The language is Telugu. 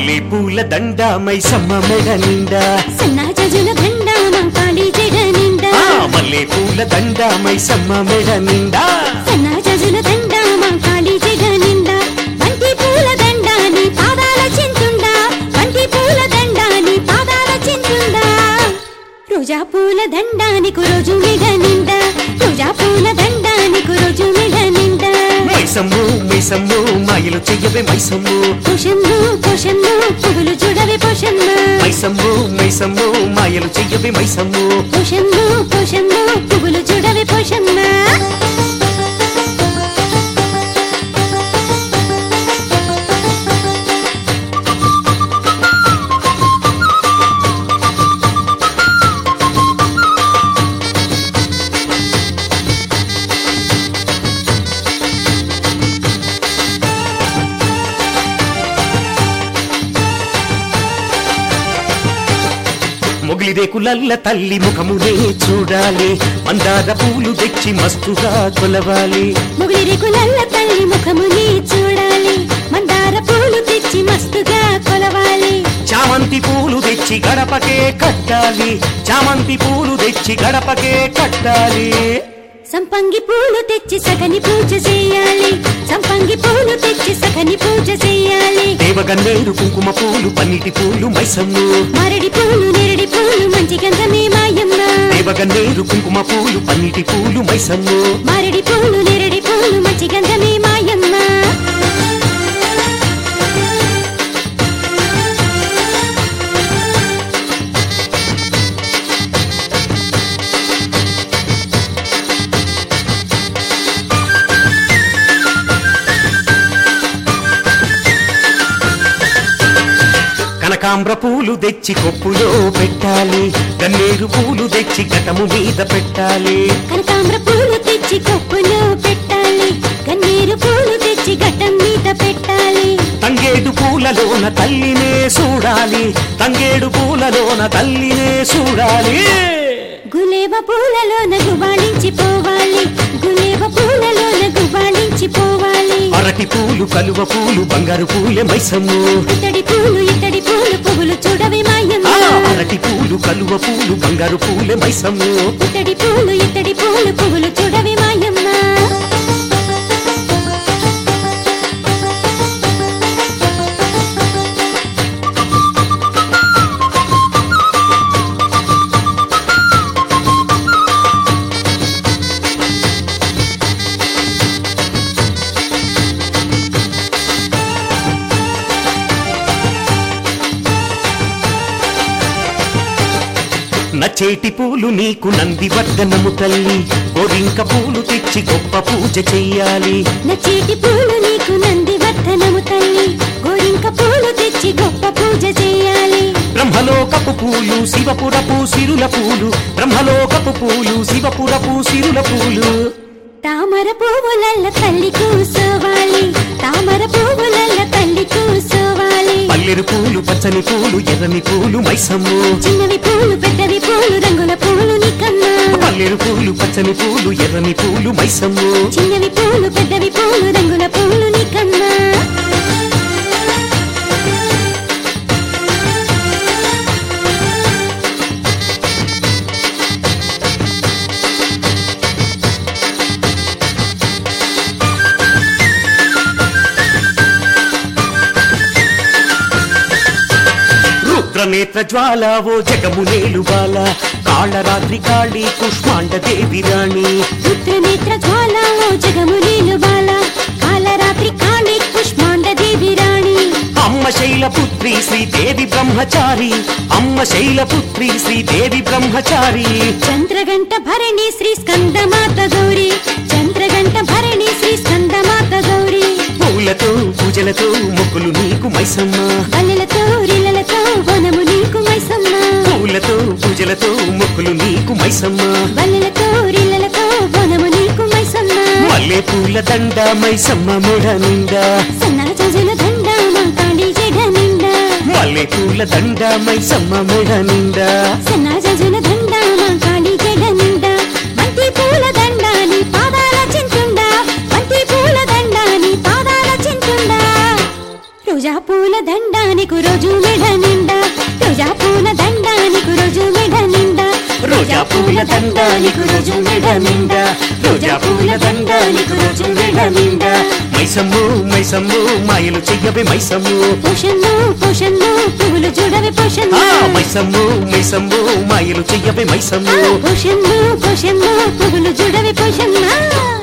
మల్లె పూల దండ మైసమ్మ మెడ నిండా సన్నాజజుల దండ మా కాళీ జడ నిండా ఆ, మల్లె పూల దండ మైసమ్మ మెడ నిండా సన్నాజజుల దండ మా కాళీ జడ నిండా బంతి పూల దండ నీ పాదాల చింతుండా బంతి పూల దండ నీ పాదాల చింతుండా రోజా పూల దండానికి రోజు మెడ నిండా రోజా పూల దండానికి రోజు మెడ నిండా మైసమ్ము మైసమ్ము మాయలు చెయ్యవే మైసమ్ము పోషమ్ము పోషమ్ము పువ్వులు చూడవే పోషమ్మ మైసమ్ము మైసమ్ము మాయలు చెయ్యవే మైసమ్ము పోషమ్ము పోషమ్ము పువ్వులు చూడవే పోషమ్మ మొగిలిరేకులల్ల తల్లి ముఖమునే చూడాలి మందార పూలు తెచ్చి మస్తుగా కొలవాలి ముగిలి రేకులల్ల తల్లి ముఖముని చూడాలి మందార పూలు తెచ్చి మస్తుగా కొలవాలి చామంతి పూలు తెచ్చి గడపకే కట్టాలి చామంతి పూలు తెచ్చి గడపకే కట్టాలి సంపంగి పూలు తెచ్చి సగని పూజ చేయాలి సంపంగి పూలు తెచ్చి సగని పూజ చేయాలి దేవగన్నేరు కుంకుమ పూలు పన్నిటి పూలు మైసమ్ము మరడి పూలు నెరడి పూలు మంచి గంధమే మాయమ్మ దేవగన్నేరు కుంకుమ పూలు పన్నిటి పూలు మైసమ్ము మరడి పూలు నెరడి పూలు మంచి గంధమే మాయమ్మ కనకాంబ్ర పూలు తెచ్చి కొప్పులో పెట్టాలి గన్నేరు పూలు తెచ్చి ఘటము మీద పెట్టాలి కనకాంబర పూలు తెచ్చి కొప్పులో పెట్టాలి గన్నేరు పూలు తెచ్చి ఘట్టం మీద పెట్టాలి తంగేడు పూలలోన తల్లినే చూడాలి తంగేడు పూలలోన తల్లినే చూడాలి గులేబ పూలలోన గుబాళించి పోవాలి గులేబ పూలలోన గుబాళించి పోవాలి అరటి పూలు కలువ పూలు బంగారు పూలే మైసమ్ము ఇతడి పూలు ఇతడి పూలు పువ్వులు చూడవి మాయమ్మ ఆ, అరటి పూలు కలువ పూలు బంగారు పూలే మైసమ్ము ఇతడి పూలు ఇతడి పూలు పువ్వులు చూడవి మాయమ్మ నచేటి పూలు నీకు నంది వర్ధనము తల్లి గోరింక పూలు తెచ్చి గొప్ప పూజ చెయ్యాలి నచేటి పూలు నీకు నంది వర్ధనము తల్లి గోరింక పూలు తెచ్చి గొప్ప పూజ చేయాలి బ్రహ్మలోకపు పూలు శివపురపు సిరుల పూలు బ్రహ్మలోకపు పూలు శివపురపు సిరుల పూలు తామర పువ్వులల్ల తల్లి కూసోవాలి తామర పువ్వులల్ల తల్లి కూసోవాలి పల్లెరు పూలు పచ్చని పూలు ఎర్రని పూలు మైసమ్ము చిన్నవి పూలు పెద్దవి పూలు రంగుల పూలు నీకన్నా పల్లెరు పూలు పచ్చని పూలు ఎర్రని పూలు మైసమ్ము చిన్నవి పూలు పెద్దవి పూలు రంగుల పూలు నీకన్నా రుద్రనేత్ర జ్వాల ఓ జగము నేలు బాల కాళరాత్రి కాళీ కుష్మాండ దేవి రాణి రుద్రనేత్ర జ్వాల ఓ జగము నీలు బాల కాలరాత్రి కాళీ పుష్మాండ దేవి రాణి అమ్మ శైలపుత్రి శ్రీదేవి బ్రహ్మచారి అమ్మ శైలపుత్రి శ్రీదేవి బ్రహ్మచారి చంద్రగంట భరణి శ్రీ స్కందమాత గౌరి చంద్రగంట భరణి శ్రీ స్కందమాత గౌరి పూలతో పూజలతో మొక్కులు నీకు మైసమ్మ బల్లెలతో రిల్లలతో వనము నీకు మైసమ్మ పూలతో పూజలతో మొక్కులు నీకు మైసమ్మ బల్లెలతో రిల్లలతో వనము నీకు మైసమ్మ మల్లె పూల దండ మైసమ్మ మెడ నిండా సన్నాజజుల దండ మా కాళీ జడ నిండా మల్లె పూల దండ మైసమ్మ మెడ నిండా సన్నాజజుల దండ మా కాళీ జడ నిండా బంతి పూల దండ నీ పాదాల చింతుండా బంతి పూల దండ నీ పాదాల చింతుండా రోజా పూల దండ నీకు రోజు రోజా పూల దండ నీకు రోజు మెడ నిండా రోజా పూల దండ నీకు రోజు మెడ నిండా మైసమ్ము మైసమ్ము మాయలు చెయ్యవే మైసమ్ము పోషన్ను పోషన్ను పువ్వులు చూడవి పోషన్ను ఆ మైసమ్ము మైసమ్ము మాయలు చెయ్యవే మైసమ్ము పోషన్ను పోషన్ను పువ్వులు చూడవి పోషన్ను